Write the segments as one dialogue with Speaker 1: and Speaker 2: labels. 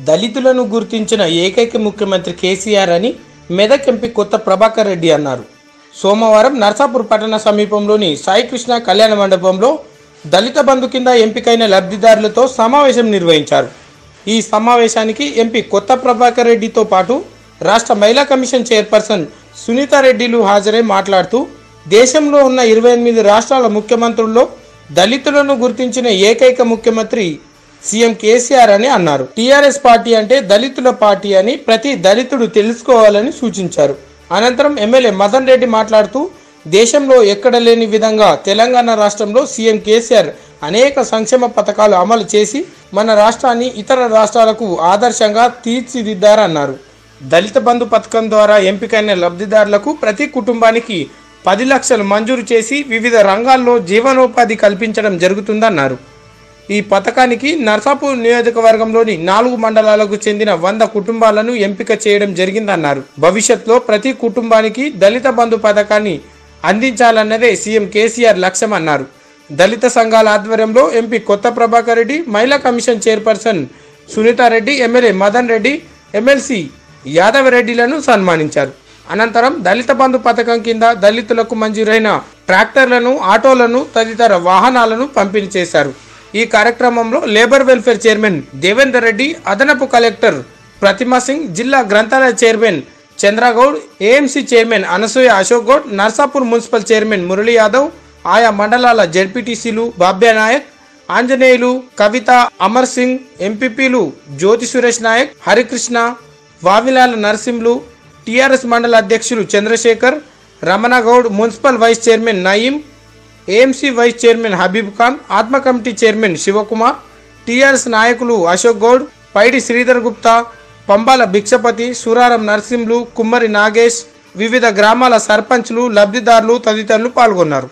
Speaker 1: దళితులను గుర్తించిన ఏకైక ముఖ్యమంత్రి కేసీఆర్ అని మెదక్ ఎంపీ కొత్త ప్రభాకర్ రెడ్డి అన్నారు సోమవారం నర్సాపూర్ పట్టణ సమీపంలోని సాయికృష్ణ కళ్యాణ మండపంలో దళిత బంధు కింద ఎంపికైన లబ్ధిదారులతో సమావేశం నిర్వహించారు ఈ సమావేశానికి ఎంపీ కొత్త ప్రభాకర్ రెడ్డితో పాటు రాష్ట్ర మహిళా కమిషన్ చైర్పర్సన్ సునీతారెడ్డిలు హాజరై మాట్లాడుతూ దేశంలో ఉన్న ఇరవై ఎనిమిది రాష్ట్రాల ముఖ్యమంత్రుల్లో దళితులను గుర్తించిన ఏకైక ముఖ్యమంత్రి సీఎం కేసీఆర్ అని అన్నారు టీఆర్ఎస్ పార్టీ అంటే దళితుల పార్టీ అని ప్రతి దళితుడు తెలుసుకోవాలని సూచించారు అనంతరం ఎమ్మెల్యే మదన్ రెడ్డి మాట్లాడుతూ దేశంలో ఎక్కడ లేని విధంగా తెలంగాణ రాష్ట్రంలో సీఎం కేసీఆర్ అనేక సంక్షేమ పథకాలు అమలు చేసి మన రాష్ట్రాన్ని ఇతర రాష్ట్రాలకు ఆదర్శంగా తీర్చిదిద్దారన్నారు దళిత బంధు పథకం ద్వారా ఎంపికైన లబ్ధిదారులకు ప్రతి కుటుంబానికి పది లక్షలు మంజూరు చేసి వివిధ రంగాల్లో జీవనోపాధి కల్పించడం జరుగుతుందన్నారు ఈ పథకానికి నర్సాపూర్ నియోజకవర్గంలోని నాలుగు మండలాలకు చెందిన వంద కుటుంబాలను ఎంపిక చేయడం జరిగిందన్నారు భవిష్యత్తులో ప్రతి కుటుంబానికి దళిత బంధు పథకాన్ని అందించాలన్నదే సీఎం కేసీఆర్ లక్ష్యం అన్నారు దళిత సంఘాల ఆధ్వర్యంలో ఎంపీ కొత్త ప్రభాకర్ రెడ్డి మహిళా commission chairperson Sunitha Reddy MLA Madan Reddy MLC యాదవరెడ్డిలను సన్మానించారు అనంతరం దళిత బంధు పథకం కింద దళితులకు మంజూరైన ట్రాక్టర్లను ఆటోలను తదితర వాహనాలను పంపిణీ చేశారు ఈ కార్యక్రమంలో labour welfare chairman Devender Reddy అదనపు కలెక్టర్ ప్రతిమా సింగ్ జిల్లా గ్రంథాలయ chairman Chandragoud AMC chairman Anasuya Ashok Goud Narsapur municipal chairman Murali Yadav ఆయా మండలాల జడ్పీటీసీలు బాబ్యా నాయక్ ఆంజనేయులు కవిత అమర్ సింగ్ ఎంపీపీలు జ్యోతి సురేష్ నాయక్ హరికృష్ణ వావిలాల నరసింహులు టీఆర్ఎస్ మండల అధ్యక్షులు Chandrashekar Ramanagoud municipal vice chairman Nayeem AMC vice chairman Habib Khan ఆత్మ కమిటీ చైర్మన్ శివకుమార్ టీఆర్ఎస్ నాయకులు అశోక్ గౌడ్ పైడి శ్రీధర్ గుప్తా పంబాల భిక్షపతి సురారం నరసింహులు కుమ్మరి నాగేష్ వివిధ గ్రామాల సర్పంచ్లు లబ్ధిదారులు తదితరులు పాల్గొన్నారు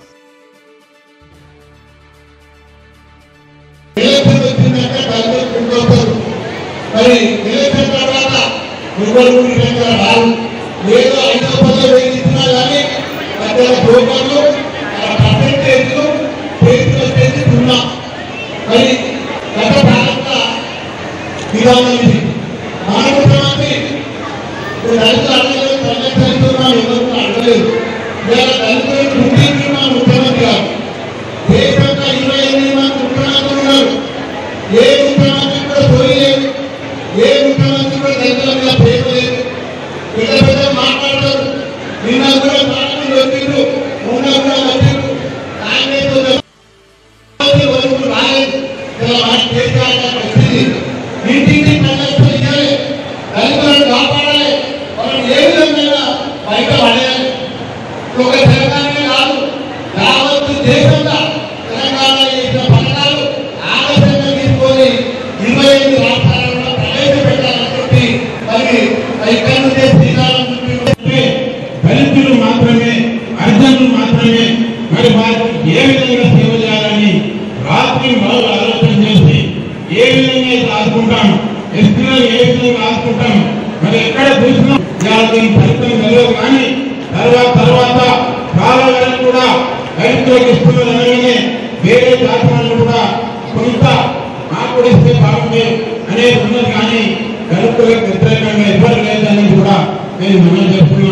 Speaker 2: ఎలక్షన్ వచ్చిందంటే బయటకు కుంగొస్తారు మరి ఎలక్షన్ తర్వాత ఎవరు నిజంగా రారు ఏదో ఐదో పదో వేలు ఇచ్చినా కానీ అక్కడ బ్రోకర్లు ఆ పర్సెంటేజ్లు చేతికి వచ్చేసి సున్నా మరి గత భారత విధానం ఇది మన ముఖ్యమంత్రి ఇప్పుడు రైతులు అడగలేదు ప్రజలు చదువుతున్నాం ఎవరు కూడా అడగలేదు ఇవాళ రైతులను గుర్తించిన ముఖ్యమంత్రి గారు దేశంలో ఇరవై ఎనిమిది మంది ముఖ్యమంత్రులు ఉన్నారు ఏ ముఖ్యమంత్రి కూడా పోయలేదు ఏ ముఖ్యమంత్రి కూడా రైతుల మీద ప్రేమ లేదు పెద్ద పెద్ద మాట్లాడతారు నిన్న కూడా పార్టీలు వచ్చిండ్రు మొన్న కూడా వచ్చిండ్రు కాంగ్రెస్ వాళ్ళు వరకు రాలేదు ఇలా మాట కేసీఆర్ గారు వచ్చింది ఇంటింటి ప్రజలకు ఇవ్వాలి రైతులను కాపాడాలి వాళ్ళని ఏ విధంగా బయట పడేయాలి ఒక తెలంగాణనే కాదు యావత్తు దేశంలో తెలంగాణ చేసిన పథకాలు ఆదర్శంగా తీసుకొని ఇరవై ఐదు రాష్ట్రాలలో ప్రవేశపెట్టాలని చెప్పి మరి ఇక్కడ నుంచే శ్రీకారం చుట్టి
Speaker 3: దళితులు మాత్రమే అర్జునులు మాత్రమే మరి వారికి ఏ విధంగా సేవ చేయాలని రాత్రి మొదలు ఆలోచన చేసి ఏ విధంగా అయితే రాసుకుంటాం ఎస్పీలను ఏ విధంగా రాసుకుంటాం మరి ఎక్కడ చూసినా ఇవాళ దీని ఫలితం తెలియదు కానీ తర్వాత తర్వాత చాలా వరకు కూడా దళితులకు ఇస్తున్నది అనగానే వేరే జాతి వాళ్ళు కూడా కొంత మాకు కూడా ఇస్తే బాగుంది అనేది ఉన్నది కానీ దళితులకు వ్యతిరేకంగా ఇవ్వలేదు అనేది కూడా నేను మనం చేస్తున్నాను